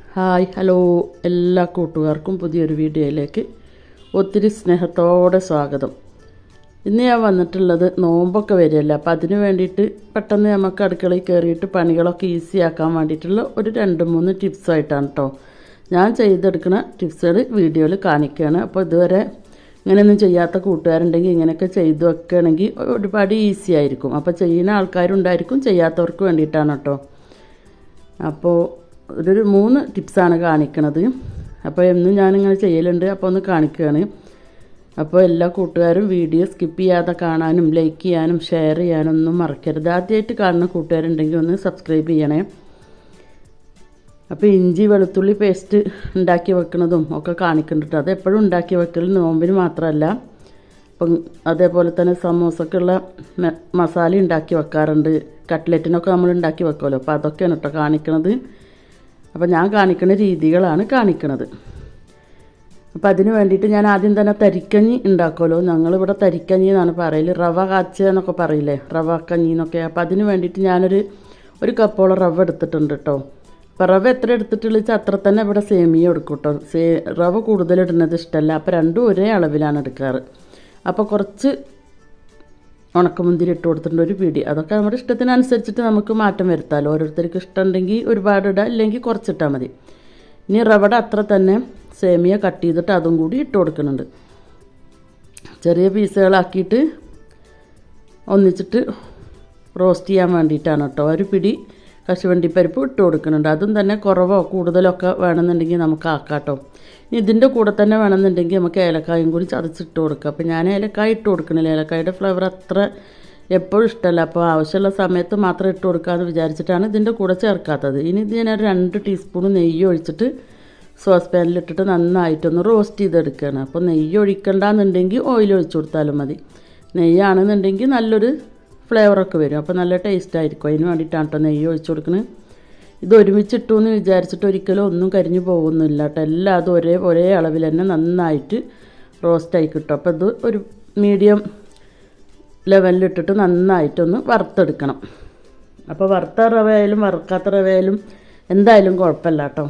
hi hello എല്ലാ കൂട്ടുകാർക്കും പുതിയൊരു വീഡിയോയിലേക്ക് ഒത്തിരി സ്നേഹത്തോടെ സ്വാഗതം ഇന്ന് ഞാൻ വന്നിട്ടുള്ളത് നോമ്പൊക്കെ വരികയല്ല അപ്പം അതിന് വേണ്ടിയിട്ട് പെട്ടെന്ന് നമുക്ക് അടുക്കളയിൽ കയറിയിട്ട് പണികളൊക്കെ ഈസി ആക്കാൻ വേണ്ടിയിട്ടുള്ള ഒരു രണ്ട് മൂന്ന് ടിപ്സായിട്ടാണ് കേട്ടോ ഞാൻ ചെയ്തെടുക്കുന്ന ടിപ്സുകൾ വീഡിയോയിൽ കാണിക്കുകയാണ് അപ്പോൾ ഇതുവരെ ഇങ്ങനെയൊന്നും ചെയ്യാത്ത കൂട്ടുകാരുണ്ടെങ്കിൽ ഇങ്ങനെയൊക്കെ ചെയ്തു വെക്കുകയാണെങ്കിൽ ഒരുപാട് ഈസി ആയിരിക്കും അപ്പോൾ ചെയ്യുന്ന ആൾക്കാരുണ്ടായിരിക്കും ചെയ്യാത്തവർക്ക് വേണ്ടിയിട്ടാണ് കേട്ടോ അപ്പോൾ ഒരു മൂന്ന് ടിപ്സാണ് കാണിക്കണത് അപ്പോൾ എന്നും ഞാനിങ്ങനെ ചെയ്യലുണ്ട് അപ്പോൾ ഒന്ന് കാണിക്കുകയാണ് അപ്പോൾ എല്ലാ കൂട്ടുകാരും വീഡിയോ സ്കിപ്പ് ചെയ്യാതെ കാണാനും ലൈക്ക് ചെയ്യാനും ഷെയർ ചെയ്യാനും ഒന്നും മറക്കരുത് ആദ്യമായിട്ട് കാണുന്ന കൂട്ടുകാരുണ്ടെങ്കിൽ ഒന്ന് സബ്സ്ക്രൈബ് ചെയ്യണേ അപ്പോൾ ഇഞ്ചി വെളുത്തുള്ളി പേസ്റ്റ് ഉണ്ടാക്കി വെക്കുന്നതും ഒക്കെ കാണിക്കുന്നുണ്ട് അത് എപ്പോഴും ഉണ്ടാക്കി വെക്കൽ നോമ്പിന് മാത്രമല്ല ഇപ്പം അതേപോലെ തന്നെ സമോസക്കുള്ള മസാല ഉണ്ടാക്കി വെക്കാറുണ്ട് കട്ട്ലറ്റിനൊക്കെ നമ്മൾ ഉണ്ടാക്കി വെക്കുമല്ലോ അപ്പോൾ അതൊക്കെയാണ് കേട്ടോ കാണിക്കണത് അപ്പോൾ ഞാൻ കാണിക്കുന്ന രീതികളാണ് കാണിക്കണത് അപ്പോൾ അതിന് വേണ്ടിയിട്ട് ഞാൻ ആദ്യം തന്നെ തരിക്കഞ്ഞി ഉണ്ടാക്കുമല്ലോ ഞങ്ങളിവിടെ തരിക്കഞ്ഞി എന്നാണ് പറയൽ റവ കാച്ച എന്നൊക്കെ പറയില്ലേ റവ കഞ്ഞി എന്നൊക്കെ അപ്പോൾ അതിന് വേണ്ടിയിട്ട് ഞാനൊരു ഒരു കപ്പോളം റവ എടുത്തിട്ടുണ്ട് കേട്ടോ അപ്പോൾ റവ എത്ര എടുത്തിട്ടുള്ള വെച്ചാൽ അത്ര തന്നെ ഇവിടെ സേമിയ എടുക്കും കേട്ടോ സേ റവ കൂടുതൽ ഇടുന്നത് ഇഷ്ടമല്ല അപ്പോൾ രണ്ടും ഒരേ അളവിലാണ് എടുക്കാറ് അപ്പോൾ കുറച്ച് ഉണക്കമുന്തിരി ഇട്ട് കൊടുത്തിട്ടുണ്ട് ഒരു പിടി അതൊക്കെ നമ്മുടെ ഇഷ്ടത്തിനനുസരിച്ചിട്ട് നമുക്ക് മാറ്റം വരുത്താമല്ലോ ഓരോരുത്തർക്ക് ഇഷ്ടമുണ്ടെങ്കിൽ ഒരുപാട് ഇടാം ഇല്ലെങ്കിൽ കുറച്ചിട്ടാൽ മതി ഇനി റവയുടെ അത്ര തന്നെ സേമിയ കട്ട് ചെയ്തിട്ട് അതും കൂടി ഇട്ട് കൊടുക്കുന്നുണ്ട് ചെറിയ പീസുകളാക്കിയിട്ട് ഒന്നിച്ചിട്ട് റോസ്റ്റ് ചെയ്യാൻ വേണ്ടിയിട്ടാണ് കേട്ടോ ഒരു പിടി കശുവണ്ടിപ്പരിപ്പ് ഇട്ട് കൊടുക്കുന്നുണ്ട് അതും തന്നെ കുറവോ കൂടുതലൊക്കെ വേണമെന്നുണ്ടെങ്കിൽ നമുക്ക് ആക്കാം കേട്ടോ ഇനി ഇതിൻ്റെ കൂടെ തന്നെ വേണമെന്നുണ്ടെങ്കിൽ നമുക്ക് ഏലക്കായും കൂടി ചതച്ചിട്ട് കൊടുക്കാം അപ്പോൾ ഞാൻ ഏലക്കായ ഇട്ട് കൊടുക്കണില്ല ഏലക്കായുടെ ഫ്ലേവർ അത്ര എപ്പോഴും ഇഷ്ടമല്ല അപ്പോൾ ആവശ്യമുള്ള സമയത്ത് മാത്രം ഇട്ട് കൊടുക്കാമെന്ന് വിചാരിച്ചിട്ടാണ് ഇതിൻ്റെ കൂടെ ചേർക്കാത്തത് ഇനി ഇത് ഞാൻ രണ്ട് ടീസ്പൂൺ നെയ്യ് ഒഴിച്ചിട്ട് സോസ് പാനിലിട്ടിട്ട് നന്നായിട്ടൊന്ന് റോസ്റ്റ് ചെയ്തെടുക്കുകയാണ് അപ്പോൾ നെയ്യ് ഒഴിക്കണ്ടെന്നുണ്ടെങ്കിൽ ഓയിൽ ഒഴിച്ചു കൊടുത്താലും മതി നെയ്യാണെന്നുണ്ടെങ്കിൽ നല്ലൊരു ഫ്ലേവറൊക്കെ വരും അപ്പോൾ നല്ല ടേസ്റ്റ് ആയിരിക്കും അതിന് വേണ്ടിയിട്ടാണ് കേട്ടോ നെയ്യ് ഒഴിച്ചു കൊടുക്കുന്നത് ഇത് ഒരുമിച്ചിട്ടു എന്ന് വിചാരിച്ചിട്ട് ഒരിക്കലും ഒന്നും കരിഞ്ഞു പോകുന്നില്ല കേട്ടോ എല്ലാം അത് ഒരേ ഒരേ അളവിൽ തന്നെ നന്നായിട്ട് റോസ്റ്റായി കിട്ടും അപ്പോൾ ഇത് ഒരു മീഡിയം ലെവലിലിട്ടിട്ട് നന്നായിട്ടൊന്ന് വറുത്തെടുക്കണം അപ്പോൾ വറുത്ത റവയായാലും വറുക്കാത്ത റവയായാലും എന്തായാലും കുഴപ്പമില്ല കേട്ടോ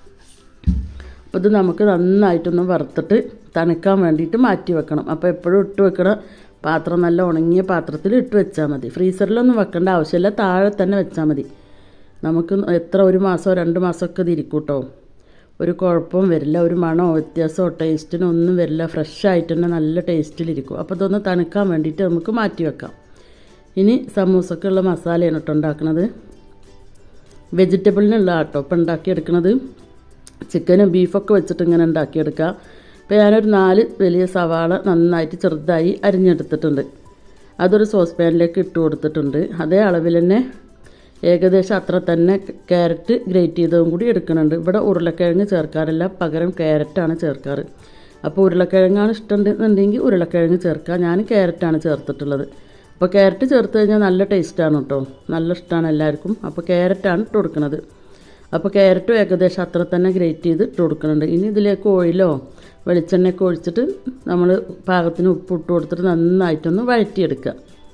അപ്പോൾ ഇത് നമുക്ക് നന്നായിട്ടൊന്ന് വറുത്തിട്ട് തണുക്കാൻ വേണ്ടിയിട്ട് മാറ്റി വെക്കണം അപ്പോൾ എപ്പോഴും ഇട്ട് വെക്കണ പാത്രം നല്ല ഉണങ്ങിയ പാത്രത്തിൽ ഇട്ട് വെച്ചാൽ മതി ഫ്രീസറിലൊന്നും വെക്കേണ്ട ആവശ്യമില്ല താഴെ തന്നെ വെച്ചാൽ മതി നമുക്ക് എത്ര ഒരു മാസമോ രണ്ട് മാസമൊക്കെ ഇത് ഇരിക്കും കേട്ടോ ഒരു കുഴപ്പവും വരില്ല ഒരു മണമോ വ്യത്യാസമോ ടേസ്റ്റിനോ ഒന്നും വരില്ല ഫ്രഷ് ആയിട്ട് തന്നെ നല്ല ടേസ്റ്റിലിരിക്കും അപ്പോൾ ഇതൊന്ന് തണുക്കാൻ വേണ്ടിയിട്ട് നമുക്ക് മാറ്റി വെക്കാം ഇനി സമൂസക്കുള്ള മസാലയാണ് കേട്ടോ ഉണ്ടാക്കുന്നത് വെജിറ്റബിളിനുള്ള ആട്ടോ ഇപ്പം ഉണ്ടാക്കിയെടുക്കുന്നത് ചിക്കനും ബീഫൊക്കെ വെച്ചിട്ട് ഇങ്ങനെ ഉണ്ടാക്കിയെടുക്കുക അപ്പോൾ ഞാനൊരു നാല് വലിയ സവാള നന്നായിട്ട് ചെറുതായി അരിഞ്ഞെടുത്തിട്ടുണ്ട് അതൊരു സോസ് പാനിലേക്ക് ഇട്ട് കൊടുത്തിട്ടുണ്ട് അതേ അളവിൽ തന്നെ ഏകദേശം അത്ര തന്നെ ക്യാരറ്റ് ഗ്രേറ്റ് ചെയ്തതും കൂടി എടുക്കുന്നുണ്ട് ഇവിടെ ഉരുളക്കിഴങ്ങ് ചേർക്കാറില്ല പകരം ക്യാരറ്റാണ് ചേർക്കാറ് അപ്പോൾ ഉരുളക്കിഴങ്ങാണ് ഇഷ്ടമുണ്ടെന്നുണ്ടെങ്കിൽ ഉരുളക്കിഴങ്ങ് ചേർക്കുക ഞാൻ ക്യാരറ്റാണ് ചേർത്തിട്ടുള്ളത് അപ്പോൾ ക്യാരറ്റ് ചേർത്ത് കഴിഞ്ഞാൽ നല്ല ടേസ്റ്റാണ് കേട്ടോ നല്ല ഇഷ്ടമാണ് എല്ലാവർക്കും അപ്പോൾ ക്യാരറ്റാണ് ഇട്ട് കൊടുക്കുന്നത് അപ്പോൾ ക്യാരറ്റും ഏകദേശം അത്ര തന്നെ ഗ്രേറ്റ് ചെയ്ത് ഇട്ട് കൊടുക്കുന്നുണ്ട് ഇനി ഇതിലേക്ക് ഓയിലോ വെളിച്ചെണ്ണയൊക്കെ ഒഴിച്ചിട്ട് നമ്മൾ പാകത്തിന് ഉപ്പ് ഇട്ട് കൊടുത്തിട്ട് നന്നായിട്ടൊന്ന് വഴറ്റിയെടുക്കുക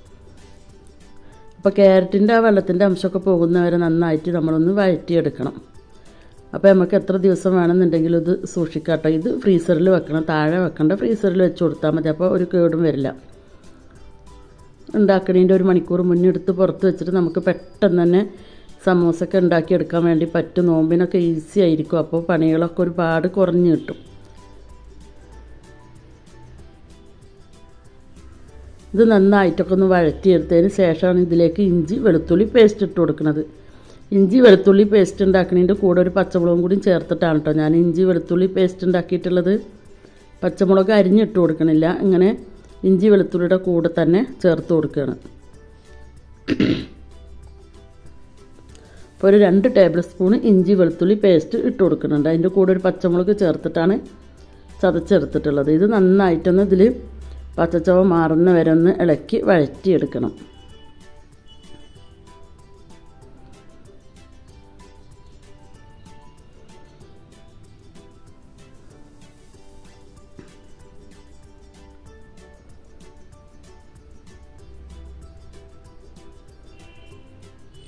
അപ്പോൾ ക്യാരറ്റിൻ്റെ ആ വെള്ളത്തിൻ്റെ അംശമൊക്കെ പോകുന്നവരെ നന്നായിട്ട് നമ്മളൊന്ന് വഴറ്റിയെടുക്കണം അപ്പോൾ നമുക്ക് എത്ര ദിവസം വേണമെന്നുണ്ടെങ്കിലും ഇത് സൂക്ഷിക്കാട്ടോ ഇത് ഫ്രീസറിൽ വെക്കണം താഴെ വെക്കണ്ട ഫ്രീസറിൽ വെച്ച് കൊടുത്താൽ മതി അപ്പോൾ ഒരു കേടും വരില്ല ഉണ്ടാക്കണതിൻ്റെ ഒരു മണിക്കൂർ മുന്നേ എടുത്ത് പുറത്ത് വെച്ചിട്ട് നമുക്ക് പെട്ടെന്ന് തന്നെ സമോസൊക്കെ ഉണ്ടാക്കിയെടുക്കാൻ വേണ്ടി പറ്റും നോമ്പിനൊക്കെ ഈസി ആയിരിക്കും അപ്പോൾ പണികളൊക്കെ ഒരുപാട് കുറഞ്ഞു കിട്ടും ഇത് നന്നായിട്ടൊക്കെ ഒന്ന് വഴറ്റിയെടുത്തതിന് ശേഷമാണ് ഇതിലേക്ക് ഇഞ്ചി വെളുത്തുള്ളി പേസ്റ്റ് ഇട്ട് കൊടുക്കുന്നത് ഇഞ്ചി വെളുത്തുള്ളി പേസ്റ്റ് ഉണ്ടാക്കുന്നതിൻ്റെ കൂടെ ഒരു പച്ചമുളകും കൂടി ചേർത്തിട്ടാണ് കേട്ടോ ഞാൻ ഇഞ്ചി വെളുത്തുള്ളി പേസ്റ്റ് ഉണ്ടാക്കിയിട്ടുള്ളത് പച്ചമുളക് അരിഞ്ഞിട്ട് കൊടുക്കണില്ല ഇങ്ങനെ ഇഞ്ചി വെളുത്തുള്ളിയുടെ കൂടെ തന്നെ ചേർത്ത് കൊടുക്കുകയാണ് അപ്പോൾ ഒരു രണ്ട് ടേബിൾ സ്പൂൺ ഇഞ്ചി വെളുത്തുള്ളി പേസ്റ്റ് ഇട്ട് കൊടുക്കുന്നുണ്ട് അതിൻ്റെ കൂടെ ഒരു പച്ചമുളക് ചേർത്തിട്ടാണ് ചതച്ചെടുത്തിട്ടുള്ളത് ഇത് നന്നായിട്ടൊന്ന് ഇതിൽ പച്ചച്ചവ മാറുന്ന വരെ ഒന്ന് ഇളക്കി വഴറ്റിയെടുക്കണം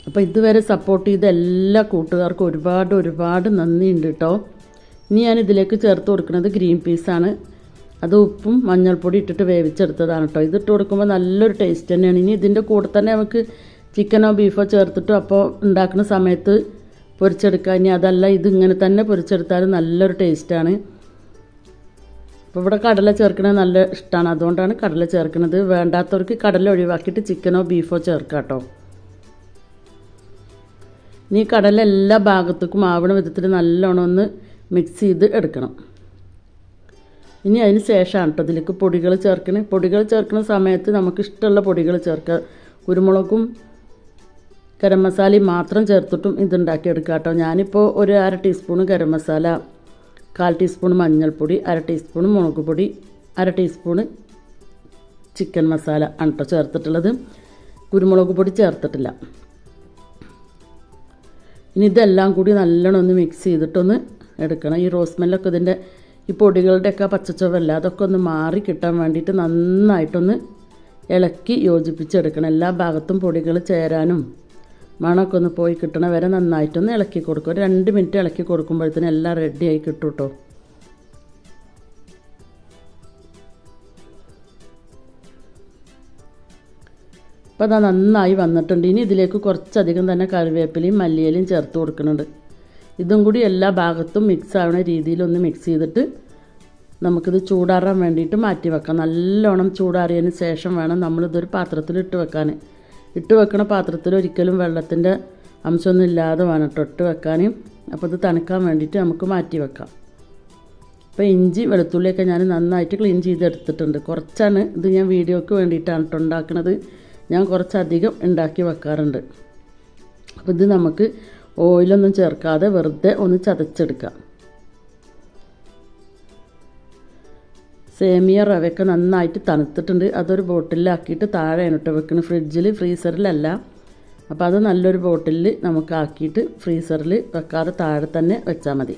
അപ്പോൾ ഇതുവരെ സപ്പോർട്ട് ചെയ്ത എല്ലാ കൂട്ടുകാർക്കും ഒരുപാട് ഒരുപാട് നന്ദിയുണ്ട് കേട്ടോ ഇനി ഞാൻ ഇതിലേക്ക് ചേർത്ത് കൊടുക്കുന്നത് ഗ്രീൻ പീസാണ് അത് ഉപ്പും മഞ്ഞൾപ്പൊടി ഇട്ടിട്ട് വേവിച്ചെടുത്തതാണ് കേട്ടോ ഇതിട്ട് കൊടുക്കുമ്പോൾ നല്ലൊരു ടേസ്റ്റ് തന്നെയാണ് ഇനി ഇതിൻ്റെ കൂടെ തന്നെ നമുക്ക് ചിക്കനോ ബീഫോ ചേർത്തിട്ടോ അപ്പോൾ ഉണ്ടാക്കുന്ന സമയത്ത് പൊരിച്ചെടുക്കുക ഇനി അതല്ല ഇത് ഇങ്ങനെ തന്നെ പൊരിച്ചെടുത്താൽ നല്ലൊരു ടേസ്റ്റാണ് അപ്പോൾ ഇവിടെ കടല ചേർക്കണത് നല്ല ഇഷ്ടമാണ് അതുകൊണ്ടാണ് കടല ചേർക്കുന്നത് വേണ്ടാത്തവർക്ക് കടല ഒഴിവാക്കിയിട്ട് ചിക്കനോ ബീഫോ ചേർക്കാം കേട്ടോ ഇനി കടല എല്ലാ ഭാഗത്തേക്കും ആവണ വിധത്തിൽ നല്ലോണം ഒന്ന് മിക്സ് ചെയ്ത് എടുക്കണം ഇനി അതിന് ശേഷമാണ് കേട്ടോ ഇതിലേക്ക് പൊടികൾ ചേർക്കണേ പൊടികൾ ചേർക്കുന്ന സമയത്ത് നമുക്ക് ഇഷ്ടമുള്ള പൊടികൾ ചേർക്കുക കുരുമുളകും ഗരം മസാലയും മാത്രം ചേർത്തിട്ടും ഇതുണ്ടാക്കി എടുക്കുക കേട്ടോ ഞാനിപ്പോൾ ഒരു അര ടീസ്പൂണ് ഗരം മസാല കാൽ ടീസ്പൂൺ മഞ്ഞൾപ്പൊടി അര ടീസ്പൂൺ മുളക് പൊടി അര ടീസ്പൂണ് ചിക്കൻ മസാല ആണ് കേട്ടോ ചേർത്തിട്ടുള്ളത് കുരുമുളക് പൊടി ചേർത്തിട്ടില്ല ഇനി ഇതെല്ലാം കൂടി നല്ലോണം ഒന്ന് മിക്സ് ചെയ്തിട്ടൊന്ന് എടുക്കണം ഈ റോസ്മെല്ലൊക്കെ ഇതിൻ്റെ ഈ പൊടികളുടെയൊക്കെ പച്ചച്ചവല്ല അതൊക്കെ ഒന്ന് മാറി കിട്ടാൻ വേണ്ടിയിട്ട് നന്നായിട്ടൊന്ന് ഇളക്കി യോജിപ്പിച്ചെടുക്കണം എല്ലാ ഭാഗത്തും പൊടികൾ ചേരാനും മണമൊക്കെ ഒന്ന് പോയി കിട്ടണ വരെ നന്നായിട്ടൊന്ന് ഇളക്കി കൊടുക്കും ഒരു രണ്ട് മിനിറ്റ് ഇളക്കി കൊടുക്കുമ്പോഴത്തേനും എല്ലാം റെഡിയായി കിട്ടും കേട്ടോ അപ്പോൾ അത് നന്നായി വന്നിട്ടുണ്ട് ഇനി ഇതിലേക്ക് കുറച്ചധികം തന്നെ കറിവേപ്പിലയും മല്ലിയിലയും ചേർത്ത് കൊടുക്കുന്നുണ്ട് ഇതും കൂടി എല്ലാ ഭാഗത്തും മിക്സ് ആവുന്ന രീതിയിലൊന്ന് മിക്സ് ചെയ്തിട്ട് നമുക്കിത് ചൂടാറാൻ വേണ്ടിയിട്ട് മാറ്റി വെക്കാം നല്ലോണം ചൂടാറിയതിന് ശേഷം വേണം നമ്മളിതൊരു പാത്രത്തിൽ ഇട്ട് വെക്കാൻ ഇട്ട് വെക്കണ പാത്രത്തിൽ ഒരിക്കലും വെള്ളത്തിൻ്റെ അംശമൊന്നും ഇല്ലാതെ വേണം കേട്ടോ ഇട്ട് വെക്കാൻ അപ്പോൾ ഇത് തണുക്കാൻ വേണ്ടിയിട്ട് നമുക്ക് മാറ്റി വെക്കാം അപ്പോൾ ഇഞ്ചി വെളുത്തുള്ളിയൊക്കെ ഞാൻ നന്നായിട്ട് ക്ലീൻ ചെയ്തെടുത്തിട്ടുണ്ട് കുറച്ചാണ് ഇത് ഞാൻ വീഡിയോക്ക് വേണ്ടിയിട്ടാണ് കേട്ടോ ഉണ്ടാക്കുന്നത് ഞാൻ കുറച്ചധികം ഉണ്ടാക്കി വെക്കാറുണ്ട് അപ്പോൾ ഇത് നമുക്ക് ഓയിലൊന്നും ചേർക്കാതെ വെറുതെ ഒന്ന് ചതച്ചെടുക്കാം സേമിയ റവയൊക്കെ നന്നായിട്ട് തണുത്തിട്ടുണ്ട് അതൊരു ബോട്ടിലാക്കിയിട്ട് താഴെയാണ് ഇട്ട് വെക്കുന്നത് ഫ്രിഡ്ജിൽ ഫ്രീസറിലല്ല അപ്പോൾ അത് നല്ലൊരു ബോട്ടിലിൽ നമുക്ക് ആക്കിയിട്ട് ഫ്രീസറിൽ വെക്കാതെ താഴെ തന്നെ വെച്ചാൽ മതി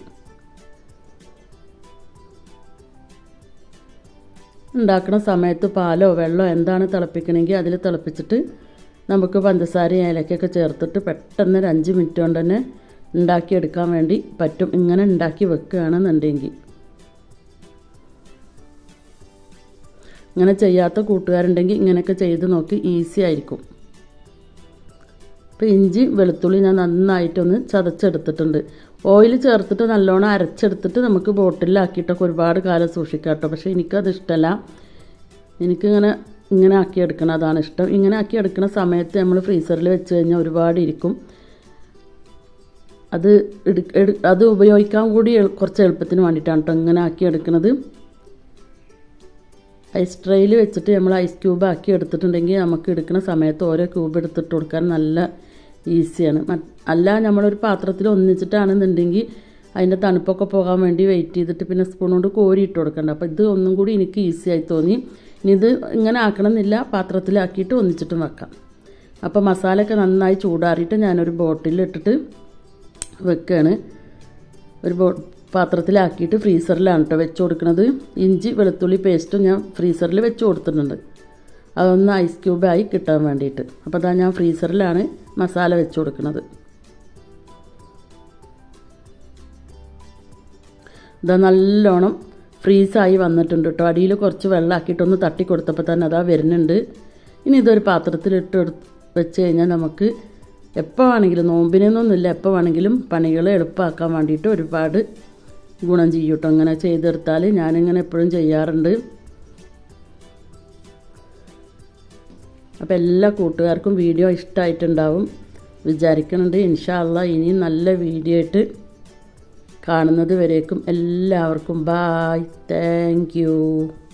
ഉണ്ടാക്കുന്ന സമയത്ത് പാലോ വെള്ളമോ എന്താണ് തിളപ്പിക്കണമെങ്കിൽ അതിൽ തിളപ്പിച്ചിട്ട് നമുക്ക് പഞ്ചസാരയും ഏലക്കൊക്കെ ചേർത്തിട്ട് പെട്ടെന്ന് ഒരു അഞ്ച് മിനിറ്റ് കൊണ്ട് തന്നെ ഉണ്ടാക്കിയെടുക്കാൻ വേണ്ടി പറ്റും ഇങ്ങനെ ഉണ്ടാക്കി വെക്കുകയാണെന്നുണ്ടെങ്കിൽ ഇങ്ങനെ ചെയ്യാത്ത കൂട്ടുകാരുണ്ടെങ്കിൽ ഇങ്ങനെയൊക്കെ ചെയ്ത് നോക്കി ഈസി ആയിരിക്കും അപ്പോൾ ഇഞ്ചി വെളുത്തുള്ളി ഞാൻ നന്നായിട്ടൊന്ന് ചതച്ചെടുത്തിട്ടുണ്ട് ഓയിൽ ചേർത്തിട്ട് നല്ലോണം അരച്ചെടുത്തിട്ട് നമുക്ക് ബോട്ടിലാക്കിയിട്ടൊക്കെ ഒരുപാട് കാലം സൂക്ഷിക്കാം കേട്ടോ പക്ഷേ എനിക്കത് ഇഷ്ടമല്ല എനിക്കിങ്ങനെ ഇങ്ങനെ ആക്കി എടുക്കണം അതാണ് ഇഷ്ടം ഇങ്ങനെ ആക്കി എടുക്കുന്ന സമയത്ത് നമ്മൾ ഫ്രീസറിൽ വെച്ച് കഴിഞ്ഞാൽ ഒരുപാട് ഇരിക്കും അത് അത് ഉപയോഗിക്കാൻ കൂടി കുറച്ച് എളുപ്പത്തിന് വേണ്ടിയിട്ടാണ് കേട്ടോ ഇങ്ങനെ ആക്കി എടുക്കുന്നത് ഐസ് ട്രേയിൽ വെച്ചിട്ട് നമ്മൾ ഐസ് ക്യൂബ് ആക്കി എടുത്തിട്ടുണ്ടെങ്കിൽ നമുക്ക് എടുക്കുന്ന സമയത്ത് ഓരോ ക്യൂബ് എടുത്തിട്ട് കൊടുക്കാൻ നല്ല ഈസിയാണ് അല്ല നമ്മളൊരു പാത്രത്തിൽ ഒന്നിച്ചിട്ടാണെന്നുണ്ടെങ്കിൽ അതിൻ്റെ തണുപ്പൊക്കെ പോകാൻ വേണ്ടി വെയിറ്റ് ചെയ്തിട്ട് പിന്നെ സ്പൂൺ കൊണ്ട് കോരി ഇട്ട് കൊടുക്കണ്ട അപ്പോൾ ഇത് ഒന്നും കൂടി എനിക്ക് ഈസി ആയി തോന്നി ഇനി ഇത് ഇങ്ങനെ ആക്കണമെന്നില്ല പാത്രത്തിലാക്കിയിട്ട് ഒന്നിച്ചിട്ടും വെക്കാം അപ്പോൾ മസാലയൊക്കെ നന്നായി ചൂടാറിയിട്ട് ഞാനൊരു ബോട്ടിൽ ഇട്ടിട്ട് വെക്കുകയാണ് ഒരു ബോ പാത്രത്തിലാക്കിയിട്ട് ഫ്രീസറിലാണ് കേട്ടോ വെച്ച് കൊടുക്കുന്നത് ഇഞ്ചി വെളുത്തുള്ളി പേസ്റ്റും ഞാൻ ഫ്രീസറിൽ വെച്ച് കൊടുത്തിട്ടുണ്ട് അതൊന്ന് ഐസ് ക്യൂബായി കിട്ടാൻ വേണ്ടിയിട്ട് അപ്പോൾ അതാ ഞാൻ ഫ്രീസറിലാണ് മസാല വെച്ച് കൊടുക്കുന്നത് ഇതാ നല്ലോണം ഫ്രീസായി വന്നിട്ടുണ്ട് കേട്ടോ അടിയിൽ കുറച്ച് വെള്ളമാക്കിയിട്ടൊന്ന് തട്ടി കൊടുത്തപ്പോൾ തന്നെ അതാ വരുന്നുണ്ട് ഇനി ഇതൊരു പാത്രത്തിലിട്ട് വെച്ച് കഴിഞ്ഞാൽ നമുക്ക് എപ്പോൾ വേണമെങ്കിലും നോമ്പിനൊന്നുമില്ല എപ്പോൾ വേണമെങ്കിലും പണികൾ എളുപ്പമാക്കാൻ വേണ്ടിയിട്ട് ഒരുപാട് ഗുണം ചെയ്യും കേട്ടോ അങ്ങനെ ചെയ്തെടുത്താൽ ഞാനിങ്ങനെ എപ്പോഴും ചെയ്യാറുണ്ട് അപ്പോൾ എല്ലാ കൂട്ടുകാർക്കും വീഡിയോ ഇഷ്ടമായിട്ടുണ്ടാവും വിചാരിക്കുന്നുണ്ട് ഇൻഷാല്ല ഇനിയും നല്ല വീഡിയോ ആയിട്ട് കാണുന്നത് വരേക്കും എല്ലാവർക്കും ബായ് താങ്ക്